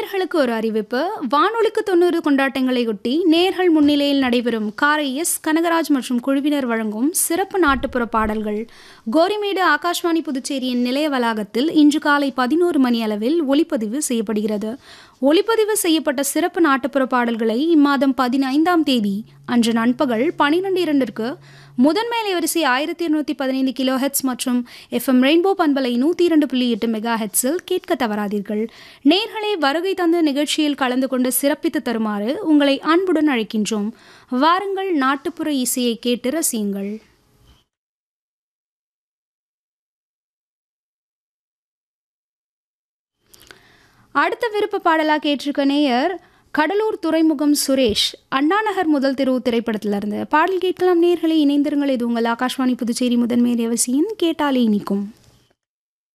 நேர்களுக்கு ஒரு அறிவிப்பு வானொலிக்கு தொண்ணூறு கொண்டாட்டங்களையொட்டி நேர்கள் முன்னிலையில் நடைபெறும் காரை எஸ் கனகராஜ் மற்றும் குழுவினர் வழங்கும் சிறப்பு நாட்டுப்புற பாடல்கள் கோரிமேடு ஆகாஷ்வாணி புதுச்சேரியின் நிலைய வளாகத்தில் இன்று காலை பதினோரு மணி அளவில் ஒளிப்பதிவு செய்யப்படுகிறது ஒளிப்பதிவு செய்யப்பட்ட சிறப்பு நாட்டுப்புற பாடல்களை இம்மாதம் பதினைந்தாம் தேதி அன்று நண்பகல் பனிரெண்டு இரண்டிற்கு முதன்மை அலைவரிசை ஆயிரத்தி இருநூத்தி பதினைந்து கிலோ ஹெட்ஸ் மற்றும் எஃப்எம் ரெயின்போ பண்பலை நூற்றி இரண்டு புள்ளி எட்டு மெகா ஹெட்ஸில் கேட்க தவறாதீர்கள் நேர்களே வருகை தந்த நிகழ்ச்சியில் கலந்து கொண்டு சிறப்பித்து தருமாறு உங்களை அன்புடன் அழைக்கின்றோம் வாருங்கள் நாட்டுப்புற இசையை கேட்டு ரசியுங்கள் அடுத்த விருப்ப பாடலாக கேட்டிருக்க நேயர் கடலூர் துறைமுகம் சுரேஷ் அண்ணாநகர் முதல் தெருவு திரைப்படத்திலிருந்து பாடல் கேட்கலாம் நேர்களை இணைந்திருங்கள் இது உங்கள் ஆகாஷ்வாணி புதுச்சேரி முதன்மை அவசியம் கேட்டாலே இனிக்கும்